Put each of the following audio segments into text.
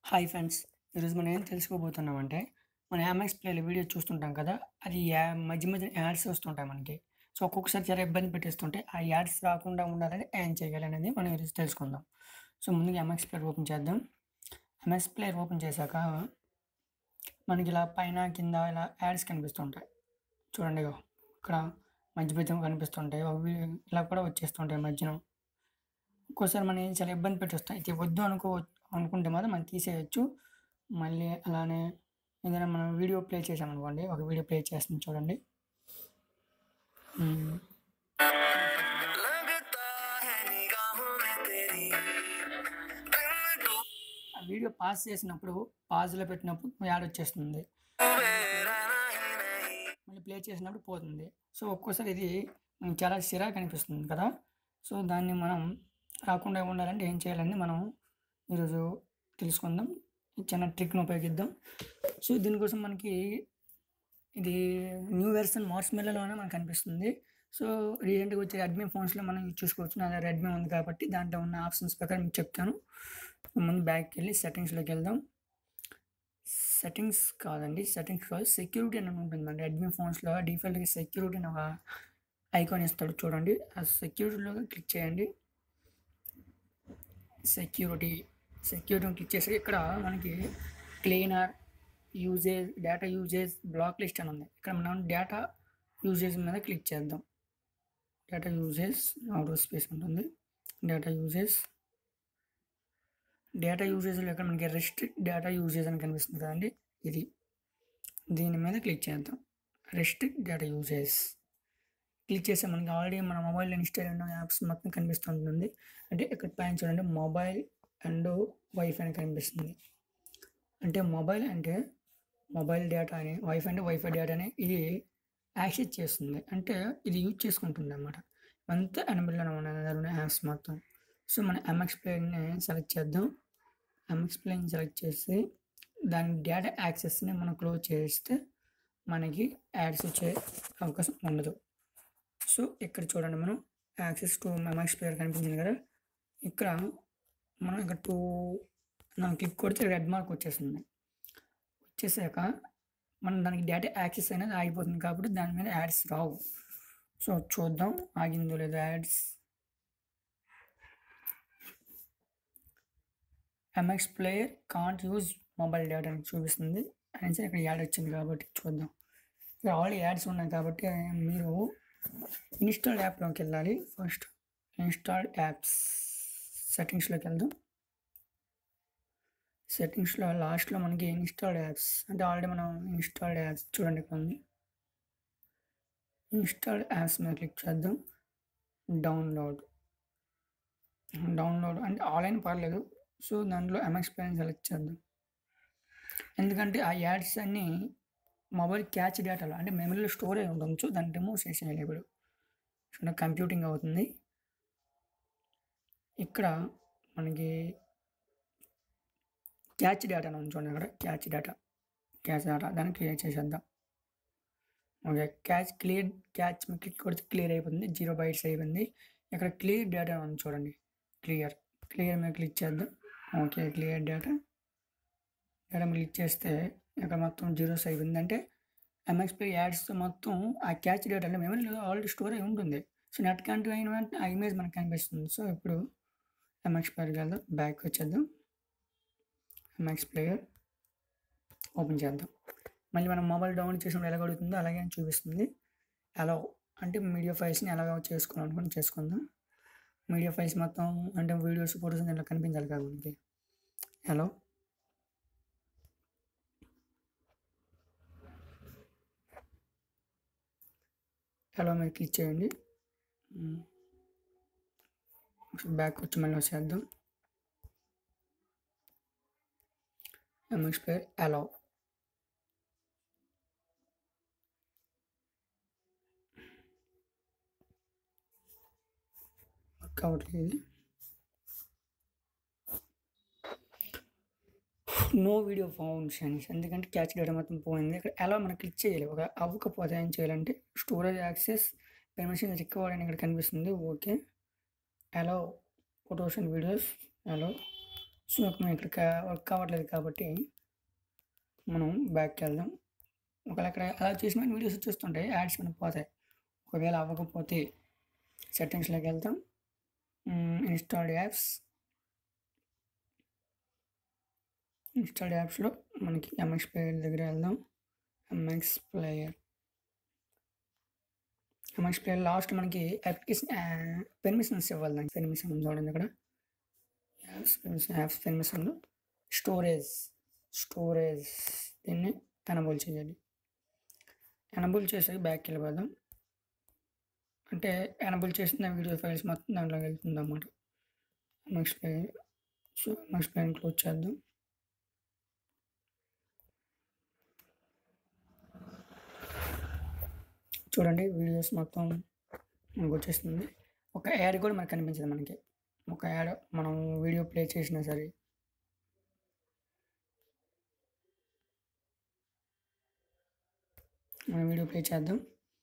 Hi friends ఈరోజు మనం ఏం తెలుసుకోబోతున్నామంటే మన ఎంఎక్స్ ప్లేలో వీడియో చూస్తుంటాం కదా అది యా మధ్య మధ్య యాడ్స్ వస్తుంటాయి మనకి సో ఒక్కొక్కసారి చాలా ఇబ్బంది పెట్టేస్తుంటే ఆ యాడ్స్ రాకుండా ఉండాలని ఏం చేయాలి అనేది మనం ఈరోజు తెలుసుకుందాం సో ముందుగా ఎంఎక్స్ ప్లేయర్ ఓపెన్ చేద్దాం ఎంఎక్స్ ప్లేయర్ ఓపెన్ చేశాక మనకి ఇలా పైన కింద ఇలా యాడ్స్ కనిపిస్తుంటాయి చూడండి ఇగో ఇక్కడ మధ్య మధ్య కనిపిస్తుంటాయి అవి ఇలా కూడా వచ్చేస్తుంటాయి మధ్యన ఒక్కోసారి మనం చాలా ఇబ్బంది పెట్టేస్తాం ఇది వద్దు అనుకో అనుకుంటే మాత్రం మనం తీసేయచ్చు మళ్ళీ అలానే ఏదైనా మనం వీడియో ప్లే చేసామనుకోండి ఒక వీడియో ప్లే చేస్తుంది చూడండి మ్మ్. लगता है निगाहों में तेरी रंग ఆ వీడియో పాస్ చేసినప్పుడు పాజ్లో పెట్టినప్పుడు యాడ్ వచ్చేస్తుంది डूबे रहना ही नहीं మళ్ళీ ప్లే చేసినప్పుడు పోతుంది సో ఒక్కోసారి ఇది మనకి చాలా సిరా కనిపిస్తుంది కదా సో దాన్ని మనం రాకుండా ఉండాలంటే ఏం చేయాలని మనం ఈరోజు తెలుసుకుందాం ఈ చిన్న ట్రిక్ను ఉపయోగిద్దాం సో దీనికోసం మనకి ఇది న్యూ వెర్షన్ మార్చ్ మెల్లలోనే మనకు కనిపిస్తుంది సో రీసెంట్గా వచ్చే రెడ్మీ ఫోన్స్లో మనం ఇది చూసుకోవచ్చు నా రెడ్మీ ఉంది కాబట్టి దాంట్లో ఉన్న ఆప్షన్స్ ప్రకారం మీకు చెప్తాను ముందు బ్యాక్కి వెళ్ళి సెట్టింగ్స్లోకి వెళ్దాం సెట్టింగ్స్ కాదండి సెట్టింగ్స్ కాదు సెక్యూరిటీ అని ఉంటుంది మన రెడ్మీ ఫోన్స్లో డిఫాల్ట్గా సెక్యూరిటీ అని ఒక ఐకాన్ ఇస్తాడు చూడండి ఆ సెక్యూరిటీలో క్లిక్ చేయండి సెక్యూరిటీ సెక్యూరిటీ క్లిక్ చేసి ఇక్కడ మనకి cleaner usage data usage block list అని ఉంది ఇక్కడ మనం డేటా యూజేజ్ మీద క్లిక్ చేద్దాం డేటా యూజేజ్ అవుట్ స్పేస్ ఉంటుంది డేటా యూజేజ్ డేటా యూజేజ్లో ఇక్కడ మనకి రెస్ట్రిక్ట్ డేటా యూజేజ్ అని కనిపిస్తుంది కదండి ఇది దీని మీద క్లిక్ చేద్దాం రెస్ట్రిక్ట్ డేటా యూజేజ్ క్లిక్ చేస్తే మనకి ఆల్రెడీ మన మొబైల్ ఇన్స్టాల్ అయిన యాప్స్ మొత్తం కనిపిస్తుంటుంది అంటే ఇక్కడ పైన చూడండి మొబైల్ అండ్ వైఫై అని కనిపిస్తుంది అంటే మొబైల్ అంటే మొబైల్ డేటా అని వైఫై అంటే వైఫై డేటా అని ఇది యాక్సెస్ చేస్తుంది అంటే ఇది యూజ్ చేసుకుంటుంది అనమాట అంతా ఎనబుల్లోనే ఉన్న యాప్స్ మొత్తం సో మన ఎంఎక్స్ ప్లేని సెలెక్ట్ చేద్దాం ఎంఎక్స్ ప్లేని సెలెక్ట్ చేసి దాని డేటా యాక్సెస్ని మనం క్లోజ్ చేస్తే మనకి యాడ్స్ వచ్చే అవకాశం ఉండదు సో ఇక్కడ చూడండి మనం యాక్సెస్ టు ఎంఎక్స్ ప్లేయర్ కనిపించింది కదా ఇక్కడ మనం ఇక్కడ టూ మనం క్లిక్ కొడితే రెడ్ మార్క్ వచ్చేస్తుంది వచ్చేసాక మనం దానికి డేటా యాక్సెస్ అనేది ఆగిపోతుంది కాబట్టి దాని మీద యాడ్స్ రావు సో చూద్దాం ఆగిందో లేదో ads MX player can't use mobile data అని చూపిస్తుంది అని సరే ఇక్కడ యాడ్ వచ్చింది కాబట్టి చూద్దాం ఇక్కడ ఆల్రెడీ యాడ్స్ ఉన్నాయి కాబట్టి మీరు ఇన్స్టాల్ యాప్లోకి వెళ్ళాలి ఫస్ట్ ఇన్స్టాల్ యాప్స్ సెట్టింగ్స్లోకి వెళ్దాం సెట్టింగ్స్లో లాస్ట్లో మనకి ఇన్స్టాల్డ్ యాప్స్ అంటే ఆల్రెడీ మనం ఇన్స్టాల్డ్ యాప్స్ చూడండి ఇక్కడ ఉంది ఇన్స్టాల్డ్ యాప్స్ మీద క్లిక్ చేద్దాం డౌన్లోడ్ డౌన్లోడ్ అంటే ఆన్లైన్ పర్లేదు సో దాంట్లో ఎంఎక్స్ ప్లాన్ సెలెక్ట్ చేద్దాం ఎందుకంటే ఆ యాడ్స్ అన్నీ మొబైల్ క్యాచ్ డేటాలో అంటే మెమరీలో స్టోర్ అయి ఉండొచ్చు దాన్ని రిమూవ్ చేసేయాలి ఇప్పుడు చూడండి కంప్యూటింగ్ అవుతుంది ఇక్కడ మనకి క్యాచ్ డేటా ఉంది చూడండి అక్కడ క్యాచ్ డేటా క్యాచ్ డేటా దాన్ని క్లియర్ చేసేద్దాం okay cache clear cache click కొడితే క్లియర్ అయిపోతుంది జీరో బైట్స్ అయిపోయింది ఇక్కడ క్లియర్ డేటా ఉంది చూడండి క్లియర్ క్లియర్ మీద క్లిక్ చేద్దాం ఓకే క్లియర్ డేటా డేటా మీద క్లిక్ చేస్తే ఇక్కడ మొత్తం జీరోస్ అయిపోయింది అంటే ఎంఎక్స్ ప్లే యాడ్స్ మొత్తం ఆ క్యాచ్ డేటా అంటే మెమరీలో ఆల్రెడీ స్టోర్ అయి ఉంటుంది సో నెట్ కనెక్ట్ అయిన వెంటనే ఆ ఇమేజ్ మనకు కనిపిస్తుంది సో ఇప్పుడు ఎంఎక్స్ ప్లేయర్కి వెళ్దాం బ్యాక్ వచ్చేద్దాం ఎంఎక్స్ ప్లేయర్ ఓపెన్ చేద్దాం మళ్ళీ మనం మొబైల్ డౌన్లోడ్ చేసినప్పుడు ఎలా అడుగుతుందో అలాగే చూపిస్తుంది ఎలా అంటే మీడియా ఫైల్స్ని ఎలాగ చేసుకోవాలనుకుని చేసుకుందాం మీడియా ఫైల్స్ మొత్తం అంటే వీడియోస్ ఫొటోస్ ఇలా కనిపించాలి కదా మనకి హలో హలో మీద క్లిక్ చేయండి బ్యాక్ వచ్చి మళ్ళీ వచ్చేద్దాం ఎంఎక్స్ ప్లేయర్ అలో వర్క్ అవ్వట్లేదు నో వీడియో ఫౌండ్స్ అని ఎందుకంటే క్యాచ్ డేటా మొత్తం పోయింది ఇక్కడ ఎలా మనం క్లిక్ చేయాలి ఒక అవ్వకపోతే ఏం చేయాలంటే స్టోరేజ్ యాక్సెస్ పెర్మిషన్ రికవర్ అని ఇక్కడ కనిపిస్తుంది okay allow photos and videos allow so మనం ఇక్కడ వర్క్ అవ్వట్లేదు కాబట్టి మనం బ్యాక్కి వెళ్దాం ఒకవేళ అక్కడ అలా చేసిన వీడియోస్ వచ్చేస్తుంటాయి యాడ్స్ మనకు పోతాయి ఒకవేళ అవ్వకపోతే సెట్టింగ్స్లోకి వెళ్తాం ఇన్స్టాల్డ్ యాప్స్ ఇన్స్టాల్డ్ యాప్స్లో మనకి ఎంఎక్స్ ప్లేయర్ దగ్గర వెళ్దాం MX player MX player last మనకి అప్లికేషన్ పెర్మిషన్స్ ఇవ్వాలి దానికి పెర్మిషన్ చూడండి ఇక్కడ యాప్స్ పెర్మిషన్ యాప్స్ పెర్మిషన్లో స్టోరేజ్ స్టోరేజ్ దీన్ని ఎనబుల్ చేయాలి ఎనబుల్ చేసాక బ్యాక్కి వెళ్ళిపోదాం అంటే ఎనబుల్ చేసిన వీడియో ఫైల్స్ మొత్తం దాంట్లోకి వెళ్తుంది అన్నమాట MX player so MX player close చేద్దాం చూడండి వీడియోస్ మొత్తం మనకు వచ్చేస్తుంది ఒక యాడ్ కూడా మనకు కనిపించదు మనకి ఒక యాడ్ మనం వీడియో ప్లే చేసినా సరే మనం వీడియో ప్లే చేద్దాం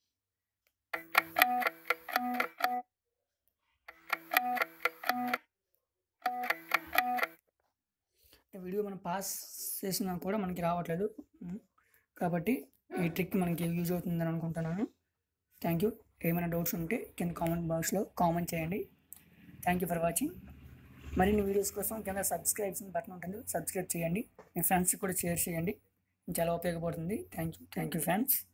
వీడియో మనం పాస్ చేసినా కూడా మనకి రావట్లేదు ఉమ్, కాబట్టి ఈ ట్రిక్ మనకి యూజ్ అవుతుందని అనుకుంటున్నాను థ్యాంక్ యూ ఏమైనా డౌట్స్ ఉంటే కింద కామెంట్ బాక్స్లో కామెంట్ చేయండి థ్యాంక్ యూ ఫర్ వాచింగ్ మరిన్ని వీడియోస్ కోసం కింద సబ్స్క్రైబ్స్ బటన్ ఉంటుంది సబ్స్క్రైబ్ చేయండి మీ ఫ్రెండ్స్కి కూడా షేర్ చేయండి చాలా ఉపయోగపడుతుంది thank you thank you friends